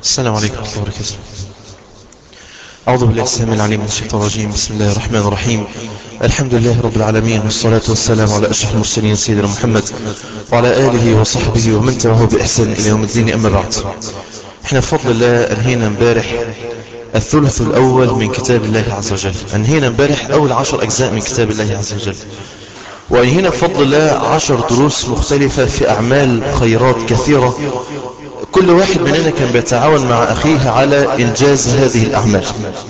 السلام عليكم ورحمة الله وبركاته أعوذ بالله السلام العليم من الشيطان الرجيم بسم الله الرحمن الرحيم الحمد لله رب العالمين والصلاة والسلام على أشرف المرسلين سيدنا محمد وعلى آله وصحبه ومن تبعه بإحسان إلى يوم الدين أما بعد احنا بفضل الله أنهينا امبارح الثلث الأول من كتاب الله عز وجل أنهينا امبارح أول عشر أجزاء من كتاب الله عز وجل وأنهينا بفضل الله عشر دروس مختلفة في أعمال خيرات كثيرة كل واحد مننا كان بيتعاون مع أخيه على إنجاز هذه الأعمال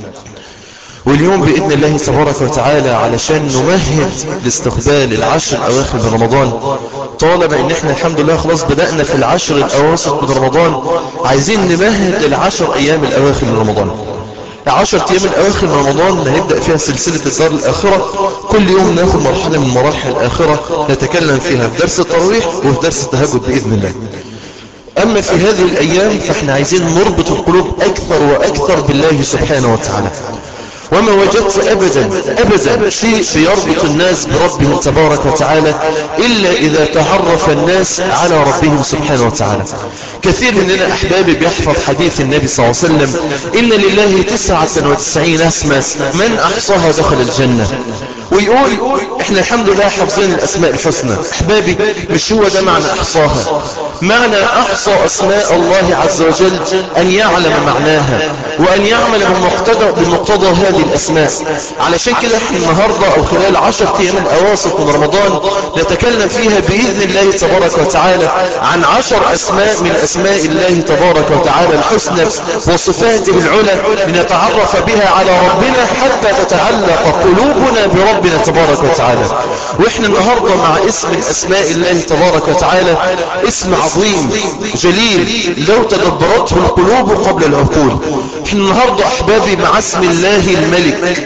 واليوم بإذن الله تبارك وتعالى علشان نمهد لاستقبال العشر الأواخر من رمضان طالما إن إحنا الحمد لله خلاص بدأنا في العشر الأواسط من رمضان عايزين نمهد للعشر أيام الأواخر من رمضان عشر أيام الأواخر من رمضان هنبدأ فيها سلسلة الدار الآخرة كل يوم ناخد مرحلة من مراحل الآخرة نتكلم فيها في درس التراويح وفي درس التهجد بإذن الله أما في هذه الأيام فإحنا عايزين نربط القلوب أكثر وأكثر بالله سبحانه وتعالى وما وجدت أبدا أبدا شيء يربط الناس بربهم تبارك وتعالى إلا إذا تعرف الناس على ربهم سبحانه وتعالى كثير مننا أحبابي بيحفظ حديث النبي صلى الله عليه وسلم إن لله تسعة وتسعين اسما من أحصاها دخل الجنة ويقول احنا الحمد لله حافظين الاسماء الحسنى احبابي مش هو ده معنى احصاها معنى احصى اسماء الله عز وجل ان يعلم معناها وان يعمل بمقتضى, بمقتضى هذه الاسماء علشان كده احنا النهاردة او خلال عشر ايام الاواسط من رمضان نتكلم فيها باذن الله تبارك وتعالى عن عشر اسماء من اسماء الله تبارك وتعالى الحسنى وصفاته العلى لنتعرف بها على ربنا حتى تتعلق قلوبنا برب ربنا تبارك وتعالى واحنا النهاردة مع اسم من اسماء الله تبارك وتعالى اسم عظيم جليل لو تدبرته القلوب قبل العقول احنا النهاردة احبابي مع اسم الله الملك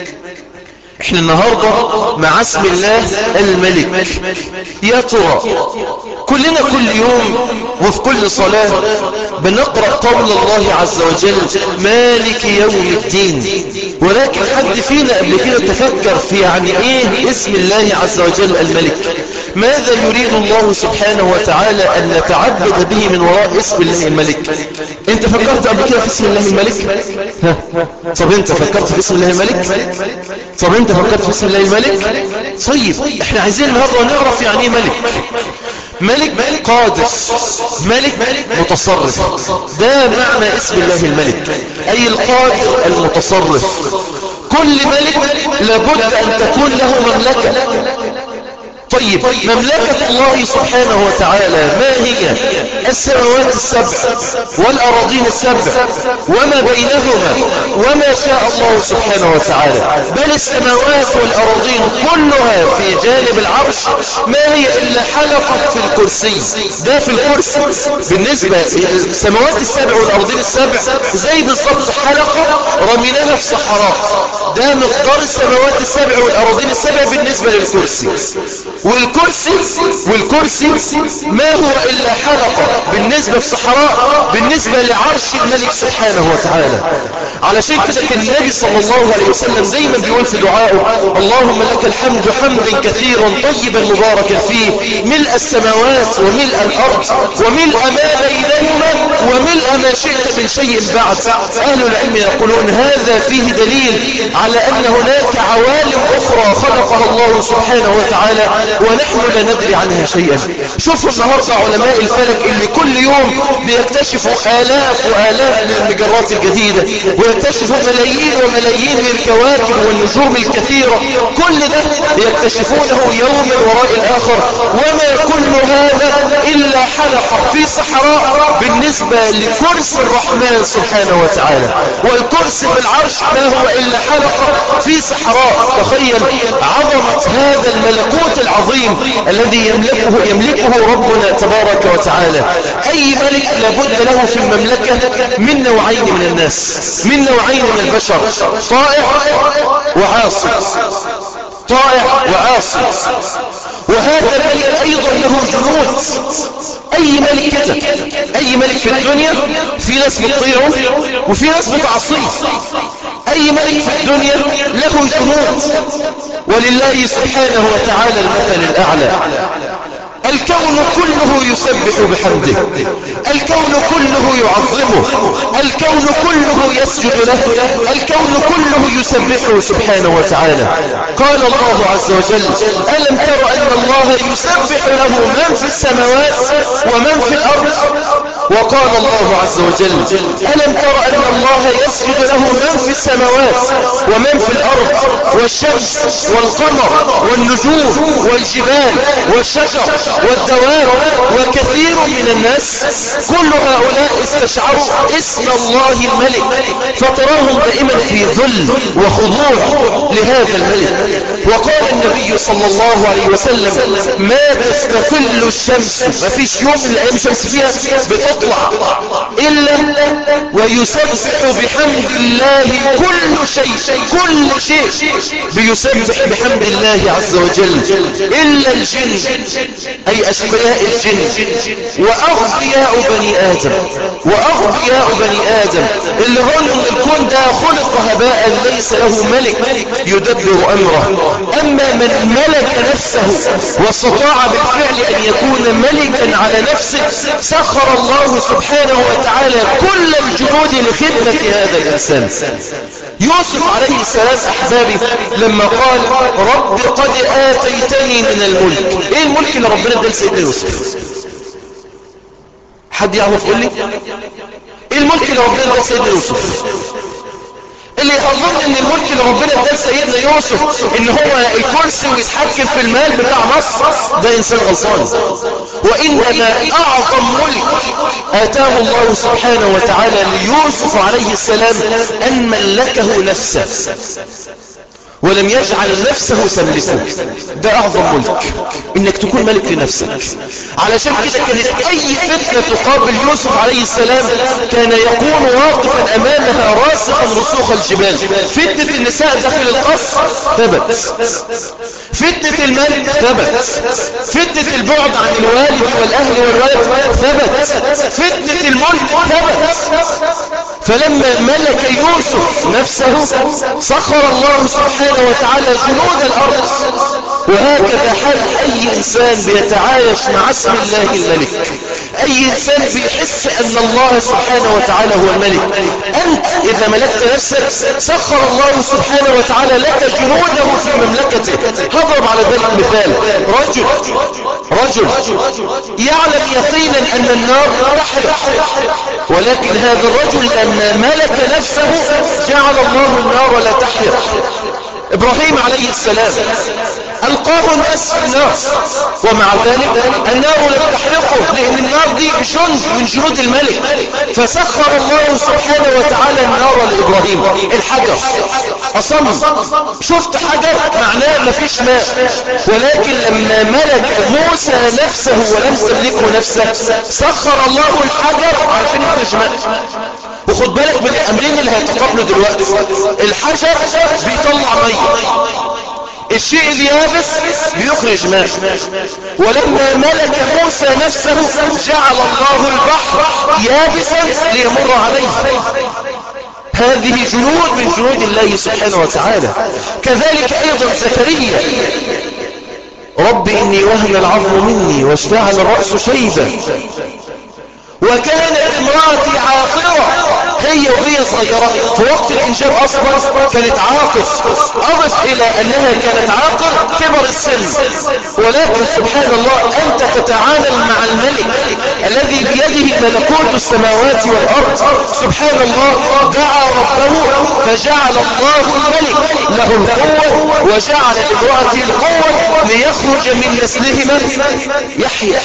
احنا النهاردة مع اسم الله الملك يا ترى كلنا كل يوم وفي كل صلاة بنقرأ قول الله عز وجل مالك يوم الدين ولكن حد فينا قبل كده تفكر في يعني ايه اسم الله عز وجل الملك ماذا يريد الله سبحانه وتعالى ان نتعبد به من وراء اسم الله الملك انت فكرت قبل كده في اسم الله الملك ها طب انت فكرت في اسم الله الملك طب انت فكرت في اسم الله الملك طيب احنا عايزين النهارده نعرف يعني ايه ملك ملك قادر ملك متصرف ده معنى اسم الله الملك اي القادر المتصرف كل ملك لابد ان تكون له مملكة طيب مملكة الله سبحانه وتعالى ما هي السماوات السبع والأراضين السبع وما بينهما وما شاء الله سبحانه وتعالى بل السماوات والأراضين كلها في جانب العرش ما هي إلا حلقة في الكرسي ده في الكرسي بالنسبة السماوات السبع والأراضين السبع زي بالضبط حلقة رميناها في صحراء ده مقدار السماوات السبع والأراضين السبع بالنسبة للكرسي والكرسي والكرسي ما هو إلا حلقة بالنسبة للصحراء بالنسبة لعرش الملك سبحانه وتعالى علشان كده كان النبي صلى الله عليه وسلم دايما بيقول في دعائه اللهم لك الحمد حمدا كثيرا طيبا مباركا فيه ملء السماوات وملء الأرض وملء ما بينهما وملء ما شئت من شيء بعد أهل العلم يقولون هذا فيه دليل على أن هناك عوالم أخرى خلقها الله سبحانه وتعالى ونحن لا ندري عنها شيئا شوفوا النهاردة علماء الفلك اللي كل يوم بيكتشفوا آلاف وآلاف من المجرات الجديدة ويكتشفوا ملايين وملايين من الكواكب والنجوم الكثيرة كل ده يكتشفونه يوما وراء الآخر وما كل هذا إلا حلقة في صحراء بالنسبة لكرسي الرحمن سبحانه وتعالى والكرسي بالعرش ما هو إلا حلقة في صحراء تخيل عظمة هذا الملكوت العظيم الذي يملكه, يملكه ربنا تبارك وتعالى أي ملك لابد له في المملكة من نوعين من الناس من نوعين من البشر طائع وعاصي طائع وعاصي وهذا الملك أيضا له جنود أي ملك كده أي ملك في الدنيا في ناس بتطيعه وفي ناس بتعصيه أي ملك في الدنيا له جنود ولله سبحانه وتعالى المثل الأعلى الكون كله يسبح بحمده الكون كله يعظمه الكون كله يسجد له الكون كله يسبحه سبحانه وتعالى قال الله عز وجل ألم تر أن الله يسبح له من في السماوات ومن في الأرض وقال الله عز وجل ألم تر أن الله يسجد له من في السماوات ومن في الأرض والشمس والقمر والنجوم والجبال والشجر والدواب وكثير من الناس كل هؤلاء استشعروا اسم الله الملك فتراهم دائما في ذل وخضوع لهذا الملك وقال النبي صلى الله عليه وسلم ما تستقل الشمس ما فيش يوم من الأيام شمس فيها بتطلع إلا ويسبح بحمد الله كل شيء كل شيء بيسبح بحمد الله عز وجل إلا الجن أي أشقياء الجن وأغبياء بني آدم وأغبياء بني آدم اللي هون الكون ده خلق هباء ليس له ملك يدبر أمره أما من ملك نفسه واستطاع بالفعل أن يكون ملكا على نفسه سخر الله سبحانه وتعالى كل الجنود لخدمة هذا الإنسان يوسف عليه السلام أحبابي لما قال رب قد آتيتني من الملك إيه الملك اللي ربنا ادى لسيدنا يوسف حد يعرف يقول لي إيه الملك اللي ربنا ادى لسيدنا يوسف اللي يظن ان الملك اللي ربنا ادى سيدنا يوسف ان هو الكرسي ويتحكم في المال بتاع مصر ده انسان غلطان وانما اعظم ملك اتاه الله سبحانه وتعالى ليوسف عليه السلام ان ملكه نفسه ولم يجعل نفسه تملكه ده اعظم ملك انك تكون ملك لنفسك علشان كده كانت اي فتنة تقابل يوسف عليه السلام كان يكون واقفا امامها راسخا رسوخ الجبال فتنة النساء داخل القصر ثبت فتنة المال ثبت فتنة البعد عن الوالد والاهل والولد ثبت فتنة الملك ثبت فلما ملك يوسف نفسه سخر الله سبحانه وتعالى جنود الأرض وهكذا حال أي إنسان بيتعايش مع اسم الله الملك أي إنسان بيحس أن الله سبحانه وتعالى هو الملك أنت إذا ملكت نفسك سخر الله سبحانه وتعالى لك جنوده في مملكته هضرب على ذلك مثال رجل رجل يعلم يقينا أن النار تحرق ولكن هذا الرجل لما ملك نفسه جعل الله النار لا تحرق إبراهيم عليه السلام ألقاه الناس في النار ومع ذلك النار لم تحرقه لأن النار دي جند من جنود الملك فسخر الله سبحانه وتعالى النار لإبراهيم الحجر أصم شفت حجر معناه ما فيش ماء ولكن لما ملك موسى نفسه ولم تملكه نفسه سخر الله الحجر عشان يخرج ماء وخد بالك من الأمرين اللي هيتقابلوا دلوقتي الحجر بيطلع مية الشيء اليابس بيخرج ماء ولما ملك موسى نفسه جعل الله البحر يابسا ليمر عليه هذه جنود من جنود الله سبحانه وتعالى كذلك أيضا زكريا رب إني وهن العظم مني واشتعل الرأس شيبا وكانت امرأتي عاقرة هي وهي صغيرة في وقت الإنجاب أصلا كانت عاقر أضف إلى أنها كانت عاقر كبر السن ولكن سبحان الله أنت تتعامل مع الملك الذي بيده ملكوت السماوات والأرض سبحان الله دعا ربه فجعل الله الملك له القوة وجعل لامرأته القوة ليخرج من نسلهما يحيى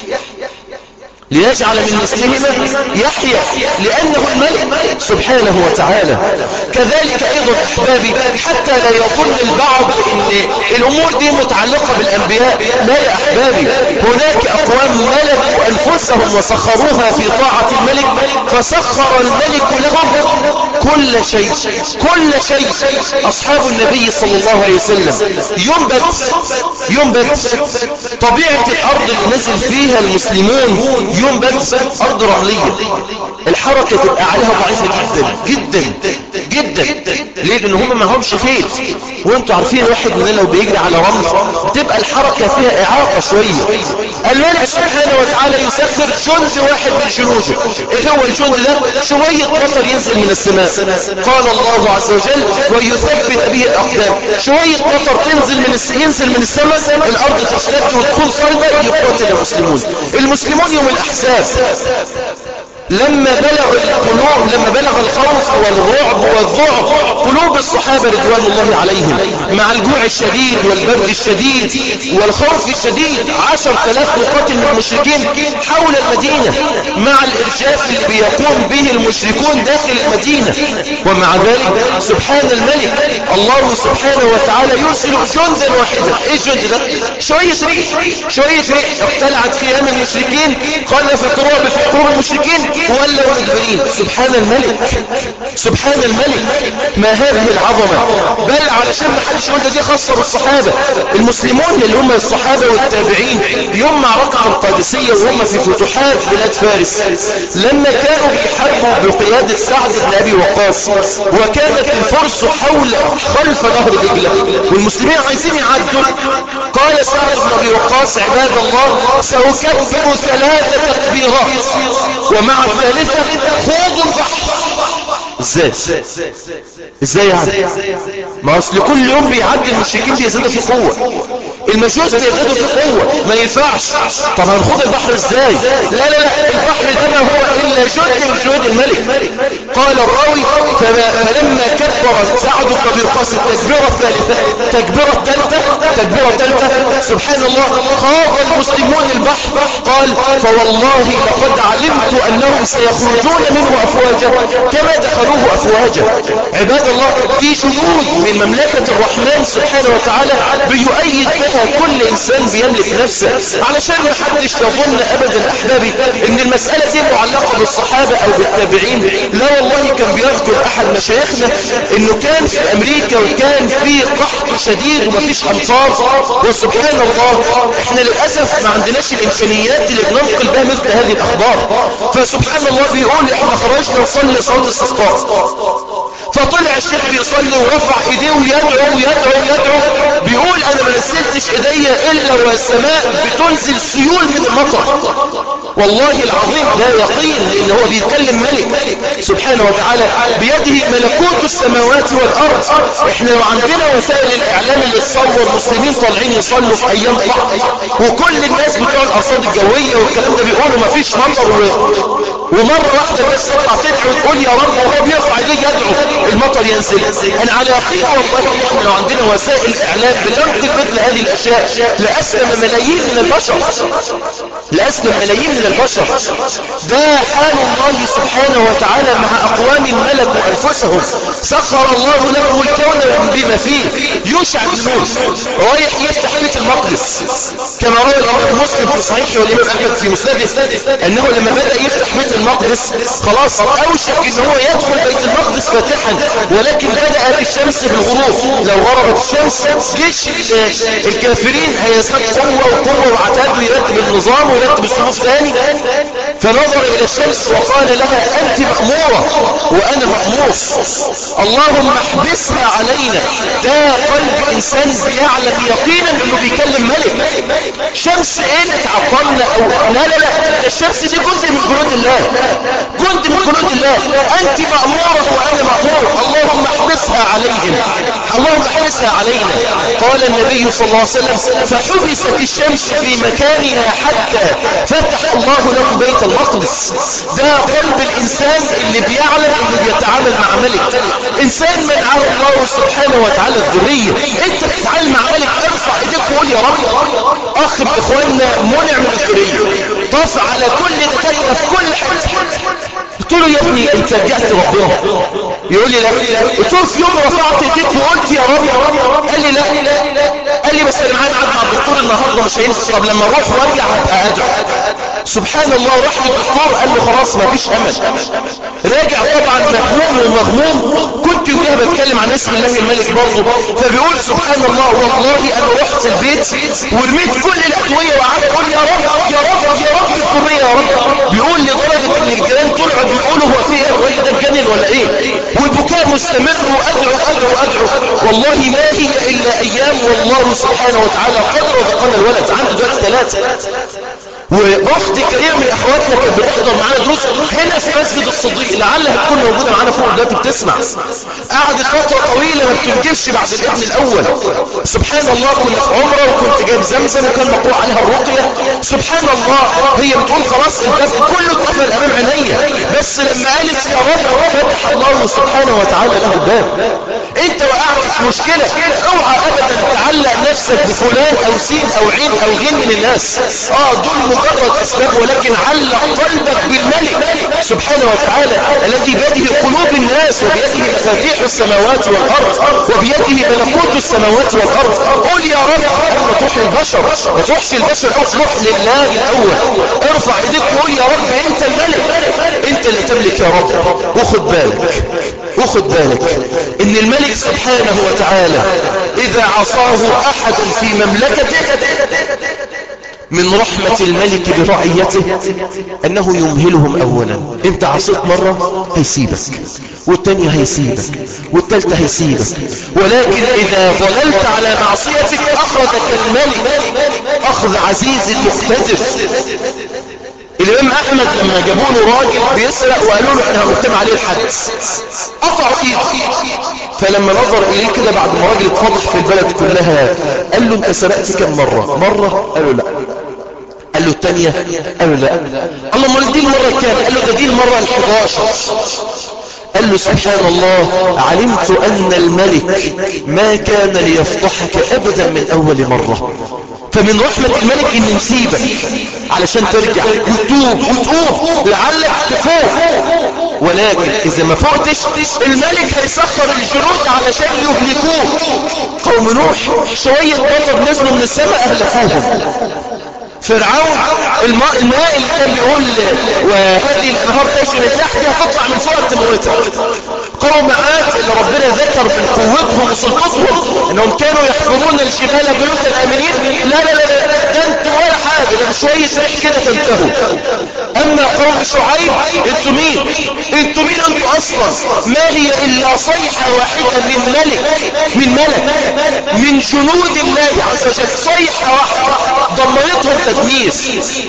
ليجعل من نسلهما يحيى لأنه الملك سبحانه وتعالى كذلك أيضا أحبابي حتى لا يظن البعض أن الأمور دي متعلقة بالأنبياء لا يا أحبابي هناك أقوام ملكوا أنفسهم وسخروها في طاعة الملك فسخر الملك لهم كل شيء كل شيء أصحاب النبي صلى الله عليه وسلم ينبت ينبت طبيعة الأرض اللي نزل فيها المسلمون ينبت أرض رملية الحركة تبقى عليها ضعيفة جدا جدا جدا ليه لان هم ما همش خيل وانتوا عارفين واحد مننا لو بيجري على رمل بتبقى الحركة فيها اعاقة شوية الملك سبحانه وتعالى يسخر جند واحد من جنوده ايه هو الجند ده شوية مطر ينزل من السماء قال الله عز وجل ويثبت به الاقدام شوية مطر تنزل من الس... ينزل من السماء الارض تشتد وتكون صلبة يقاتل المسلمون المسلمون يوم الاحزاب لما بلغ القلوب لما بلغ الخوف والرعب والذعب قلوب الصحابة رضوان الله عليهم مع الجوع الشديد والبرد الشديد والخوف الشديد عشر ثلاث مقاتل من المشركين حول المدينة مع الإرجاف اللي بيقوم به المشركون داخل المدينة ومع ذلك سبحان الملك الله سبحانه وتعالى يرسل جندا واحدا ايه الجند ده شوية ريح شوية ريح ابتلعت خيام المشركين خلف التراب في قلوب المشركين ولا مدبرين سبحان الملك سبحان الملك ما هذه العظمة بل علشان ما حدش يقول ده دي خاصة بالصحابة المسلمون اللي هم الصحابة والتابعين يوم معركة القادسية وهم في فتوحات بلاد فارس لما كانوا بيحاربوا بقيادة سعد بن أبي وقاص وكانت الفرس حول خلف نهر دجلة والمسلمين عايزين يعدوا قال سعد بن أبي وقاص عباد الله سأكبر ثلاثة تكبيرات ومع الثالثة خوض البحر ازاي ازاي يعني ما اصل كل يوم بيعدي المشركين بيزيدوا في قوة المجوس بيزيدوا في قوة ما ينفعش طب هنخوض البحر ازاي لا لا لا البحر ده ما هو الا جند من جنود الملك قال الراوي فلما كبر سعد بن وقاص التكبيرة الثالثة تكبيرة الثالثة تكبيرة الثالثة سبحان الله خاض المسلمون البحر قال فوالله لقد علمت انهم سيخرجون منه افواجا كما دخلوه افواجا عباد الله في جنود من مملكة الرحمن سبحانه وتعالى بيؤيد بها كل انسان بيملك نفسه علشان ما حدش يظن ابدا احبابي ان المسألة دي معلقة بالصحابة او بالتابعين لا والله كان بيذكر احد مشايخنا انه كان في امريكا وكان في قحط شديد ومفيش امطار وسبحان الله احنا للأسف ما عندناش الامكانيات اللي بننقل بها مثل هذه الاخبار فسبحان الله بيقول احنا خرجنا نصلي صلاة الاستسقاء فطلع الشيخ بيصلي ورفع ايديه ويدعو ويدعو ويدعو بيقول انا ما نزلتش ايديا الا والسماء بتنزل سيول من المطر والله العظيم ده يقين لان هو بيتكلم ملك سبحانه وتعالى بيده ملكوت السماوات والارض احنا لو عندنا وسائل الاعلام اللي تصور مسلمين طالعين يصلوا في ايام قحط وكل الناس بتوع الارصاد الجويه والكلام ده بيقولوا ما فيش مطر ومره واحده الناس تطلع تدعو تقول يا رب وهو بيرفع ايديه يدعو المطر ينزل انا على يقين والله احنا لو عندنا وسائل اعلام بتنقل مثل هذه الاشياء لاسلم ملايين من البشر لاسلم ملايين من البشر ده حال الله سبحانه وتعالى مع اقوام ملكوا انفسهم سخر الله لهم الكون بما فيه يوشع بن نون رايح يفتح بيت المقدس كما روى الامام مسلم في صحيحه والامام احمد في مسنده انه لما بدا يفتح بيت المقدس خلاص اوشك ان هو يدخل بيت المقدس فاتحا ولكن بدات الشمس بالغروب لو غربت الشمس جيش الكافرين هيزداد قوه وقوه وعتاد ويرتب النظام ويرتب الصفوف ثاني فنظر الى الشمس وقال لها انت ماموره وانا مامور اللهم احبسها علينا ده قلب انسان بيعلم يقينا انه بيكلم ملك شمس ايه اللي تعطلنا او لا لا لا الشمس دي جزء من جنود الله جند من جنود الله انت ماموره وانا مامور اللهم احبسها عليهم اللهم احبسها علينا قال النبي صلى الله عليه وسلم فحبست الشمس في مكانها حتى فتح الله له بيت المقدس ده قلب الانسان اللي بيعلم انه بيتعامل مع ملك انسان منعه الله سبحانه وتعالى الذرية انت بتتعامل مع ملك ارفع ايديك وقول يا رب اخ من اخواننا منع من الذرية طاف على كل دكاتره في كل حته قلت له يا ابني انت رجعت ربنا يقول لي لا قلت له في يوم رفعت ايديك وقلت يا رب قال لي لا قال لي بس انا معايا ميعاد مع الدكتور النهارده مش هينفع طب لما اروح وارجع هبقى ادعو سبحان الله راح للدكتور قال له خلاص ما فيش امل راجع طبعا مهموم ومغموم كنت يوميها بتكلم عن اسم الله الملك برضه فبيقول سبحان الله والله انا رحت البيت ورميت كل الادويه وقعدت اقول يا رب يا رب يا رب الذريه يا رب بيقول لدرجه ان الجيران طلعوا بيقولوا هو مستمر وادعو ادعو ادعو والله ما هي الا ايام والله سبحانه وتعالى قد رزقنا الولد عنده دلوقتي ثلاثة واخت كريمه من اخواتنا كانت بتحضر معانا دروس هنا في مسجد الصديق لعلها تكون موجوده معانا فوق دلوقتي بتسمع قعدت فتره طويله ما بتنجبش بعد الابن الاول سبحان الله كنا في عمره وكنت جايب زمزم وكان مقروع عليها الرقيه سبحان الله هي بتقول خلاص الباب كله اتقفل امام عينيا بس لما قالت يا رب فتح الله سبحانه وتعالى له الباب انت وقعت في مشكله اوعى ابدا تعلق نفسك بفلان او سين او عين او غين من الناس اه دول مجرد اسباب ولكن علق قلبك بالملك سبحانه وتعالى الذي بيده قلوب الناس وبيده مفاتيح السماوات والارض وبيده ملكوت السماوات والارض قول يا رب ما تروح للبشر ما تروحش البشر او تروح لله الاول ارفع ايديك وقول يا رب انت الملك انت اللي تملك يا رب وخد بالك وخد بالك ان الملك سبحانه وتعالى اذا عصاه احد في مملكته من رحمة الملك برعيته انه يمهلهم اولا انت عصيت مرة هيسيبك والتانية هيسيبك والتالتة هيسيبك ولكن اذا ظللت على معصيتك اخرجك الملك اخذ عزيز مقتدر الامام احمد لما جابوا له راجل بيسرق وقالوا له احنا هنقتم عليه الحد قطعوا ايده فلما نظر اليه كده بعد ما راجل اتفضح في البلد كلها قال له انت سرقت كم مرة مرة قالوا لا قال له الثانية قال له لا قال له امال دي المرة كام قال له ده دي المرة ال11 قال له سبحان الله علمت ان الملك ما كان ليفضحك ابدا من اول مرة فمن رحمة الملك ان نسيبك علشان ترجع وتوب وتقوم لعلك تفوق ولكن اذا ما فوقتش الملك هيسخر الجنود علشان يهلكوه قوم نوح شوية مطر نزلوا من السماء اهلكوهم فرعون الماء, الماء اللي كان بيقول وهذه الانهار تجري من تحتها هتطلع من فوق تموتها قوم عاد اللي ربنا ذكر من قوتهم وسلطتهم انهم كانوا يحفرون الجبال بيوتا امنين لا لا لا ده انتوا ولا حاجه ده شويه ريح كده تنتهوا اما قوم شعيب انتوا مين انتوا مين انتوا اصلا ما هي الا صيحه واحده من ملك من ملك من جنود الله عز وجل صيحه واحده ضمنتهم تدميس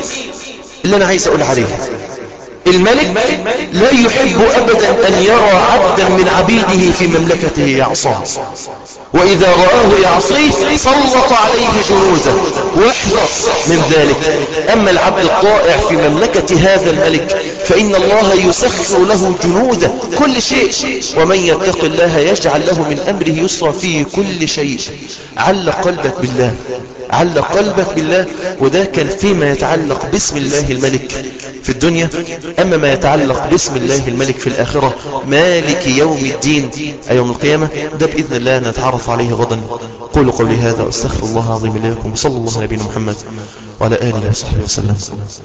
اللي انا عايز اقول عليه الملك لا يحب ابدا ان يرى عبدا من عبيده في مملكته يعصاه واذا رآه يعصيه سلط عليه جنوده واحرص من ذلك اما العبد الطائع في مملكة هذا الملك فان الله يسخر له جنوده كل شيء ومن يتق الله يجعل له من امره يسرا في كل شيء علق قلبك بالله علق قلبك بالله وده كان فيما يتعلق باسم الله الملك في الدنيا أما ما يتعلق باسم الله الملك في الآخرة مالك يوم الدين أي يوم القيامة ده بإذن الله نتعرف عليه غدا قولوا قولي هذا واستغفر الله العظيم لكم صلى الله على نبينا محمد وعلى آله وصحبه وسلم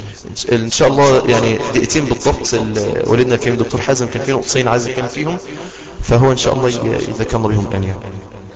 إن شاء الله يعني دقيقتين بالضبط والدنا الكريم دكتور حازم كان فيه نقطتين عايز يتكلم فيهم فهو إن شاء الله يذكرنا بهم الآن يعني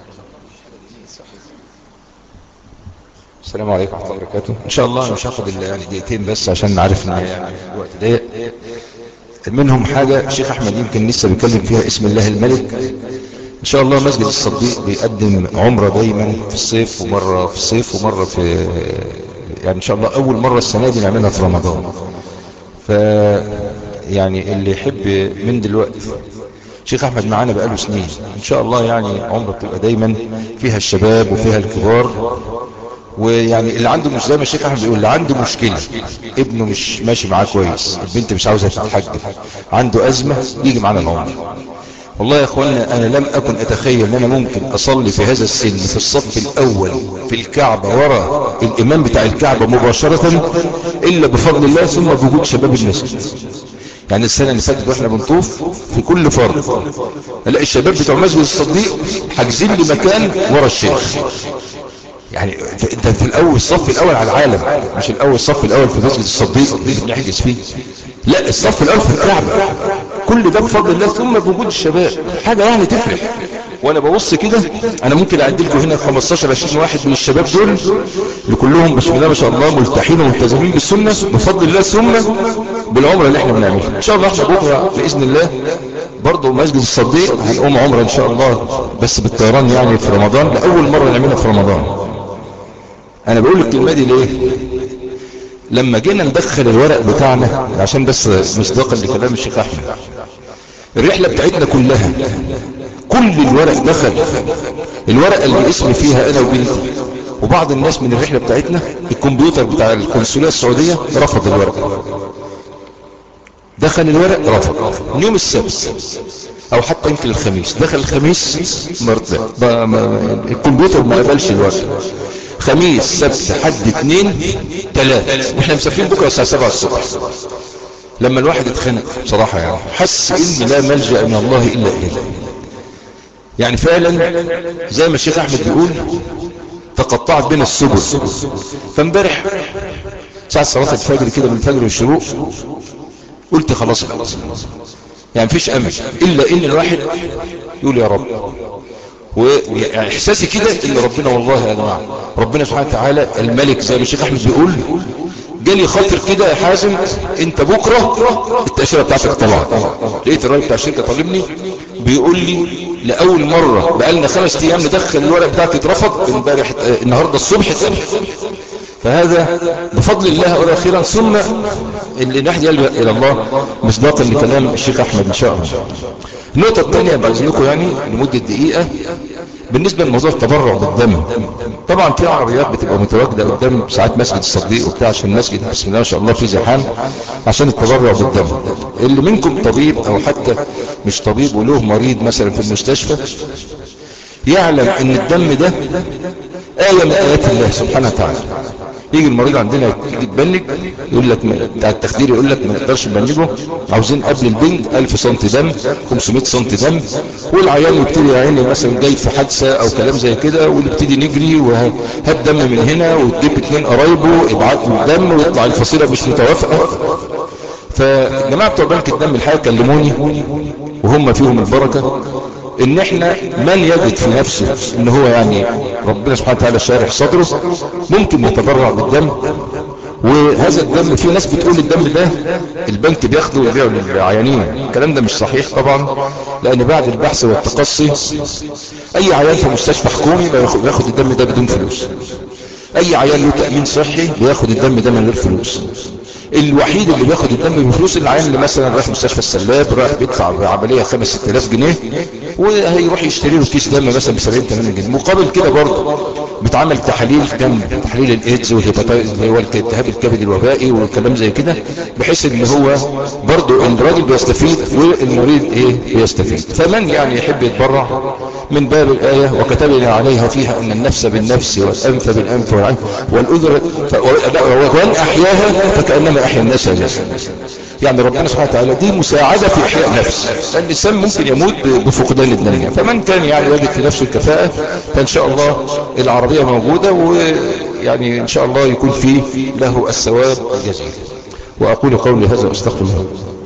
السلام عليكم ورحمه الله وبركاته ان شاء الله مش هاخد الا يعني دقيقتين بس عشان عارف ان يعني الوقت ضيق منهم حاجه الشيخ احمد يمكن لسه بيتكلم فيها اسم الله الملك ان شاء الله مسجد الصديق بيقدم عمره دايما في الصيف ومره في الصيف ومره في يعني ان شاء الله اول مره السنه دي نعملها في رمضان ف يعني اللي يحب من دلوقتي شيخ احمد معانا بقاله سنين ان شاء الله يعني عمره بتبقى دايما فيها الشباب وفيها الكبار ويعني اللي عنده مش زي ما الشيخ احمد بيقول اللي عنده مشكله ابنه مش ماشي معاه كويس البنت مش عاوزه تتحجب عنده ازمه يجي معانا العمر والله يا اخوانا انا لم اكن اتخيل ان انا ممكن اصلي في هذا السن في الصف الاول في الكعبه ورا الامام بتاع الكعبه مباشره الا بفضل الله ثم بوجود شباب المسجد يعني السنة اللي فاتت واحنا بنطوف في كل فرد الاقي الشباب بتوع مسجد الصديق حاجزين لي مكان ورا الشيخ يعني انت في الاول الصف الاول على العالم مش الاول الصف الاول في مسجد الصديق اللي بنحجز فيه لا الصف الاول في الكعبة كل ده بفضل الله ثم بوجود الشباب حاجة يعني تفرح وانا ببص كده انا ممكن اعدي لكم هنا 15 20 واحد من الشباب دول اللي كلهم بسم الله ما شاء الله ملتحين وملتزمين بالسنه بفضل الله ثم بالعمره اللي احنا بنعملها ان شاء الله احنا بكره باذن الله برضه مسجد الصديق هنقوم عمره ان شاء الله بس بالطيران يعني في رمضان لاول مره نعملها في رمضان انا بقول الكلمه دي ليه لما جينا ندخل الورق بتاعنا عشان بس مصداقا لكلام الشيخ احمد الرحله بتاعتنا كلها كل الورق دخل الورقه اللي اسمي فيها انا وبنتي وبعض الناس من الرحله بتاعتنا الكمبيوتر بتاع القنصليه السعوديه رفض الورق دخل الورق رفض من يوم السبت او حتى يمكن الخميس دخل الخميس مرضى الكمبيوتر ما قبلش الورق خميس سبت حد اثنين ثلاث واحنا مسافرين بكره الساعه 7 الصبح لما الواحد اتخنق بصراحه يعني حس ان لا ملجا من الله الا اليه يعني فعلا زي ما الشيخ احمد بيقول تقطعت بين السبل فامبارح ساعة صلاة الفجر كده من الفجر والشروق قلت خلاص خلاص يعني مفيش امل الا ان الواحد يقول يا رب ويعني احساسي كده ان ربنا والله يا جماعه ربنا سبحانه وتعالى الملك زي ما الشيخ احمد بيقول جالي خاطر كده يا حازم انت بكره التاشيره بتاعتك طلعت لقيت الراجل بتاع الشركه طالبني بيقول لي لاول مره بقالنا خمس ايام ندخل الورق بتاعتي اترفض امبارح النهارده الصبح اتقبل فهذا بفضل الله أولا أخيرا ثم اللي نحن يلجأ إلى الله مصداقا لكلام الشيخ أحمد إن شاء الله النقطة الثانية بأذنكم يعني لمدة دقيقة بالنسبة لموضوع التبرع بالدم طبعا في عربيات بتبقى متواجدة قدام ساعات مسجد الصديق وبتاع عشان المسجد بسم الله ما شاء الله في زحام عشان التبرع بالدم اللي منكم طبيب او حتى مش طبيب وله مريض مثلا في المستشفى يعلم ان الدم ده آية من آيات الله سبحانه وتعالى يجي المريض عندنا يجي تبنج يقول لك بتاع التخدير يقول لك ما نقدرش نبنجه عاوزين قبل البنج 1000 سم دم 500 سم دم والعيان يبتدي يا عيني مثلا جاي في حادثه او كلام زي كده ونبتدي نجري وهات دم من هنا وتجيب اثنين قرايبه ابعت له الدم ويطلع الفصيله مش متوافقه فالجماعه بتوع بنك الدم الحقيقه كلموني وهم فيهم البركه ان احنا من يجد في نفسه ان هو يعني ربنا سبحانه وتعالى شارح صدره ممكن يتبرع بالدم وهذا الدم في ناس بتقول الدم ده البنك بياخده ويبيعه للعيانين الكلام ده مش صحيح طبعا لان بعد البحث والتقصي اي عيان في مستشفى حكومي بياخد الدم ده بدون فلوس اي عيان له تأمين صحي بياخد الدم ده من غير فلوس الوحيد اللي بياخد الدم بفلوس العيان اللي مثلا رايح مستشفى السلاب رايح بيدفع بعمليه 5 6000 جنيه وهيروح يشتري له كيس دم مثلا ب 70 80 جنيه مقابل كده برضه بيتعمل تحاليل دم تحاليل الايدز والهيباتايتس اللي هو التهاب الكبد الوبائي والكلام زي كده بحيث ان هو برضه الراجل بيستفيد والمريض ايه بيستفيد فمن يعني يحب يتبرع من باب الايه وكتبنا عليها فيها ان النفس بالنفس والانف بالانف والعين والاذن وان احياها فكانما احيا الناس جميعا يعني ربنا سبحانه وتعالى دي مساعدة في احياء نفس الانسان ممكن يموت بفقدان الدنيا فمن كان يعني يجد في نفسه الكفاءة فان شاء الله العربية موجودة ويعني ان شاء الله يكون فيه له الثواب الجزيل واقول قولي هذا واستغفر الله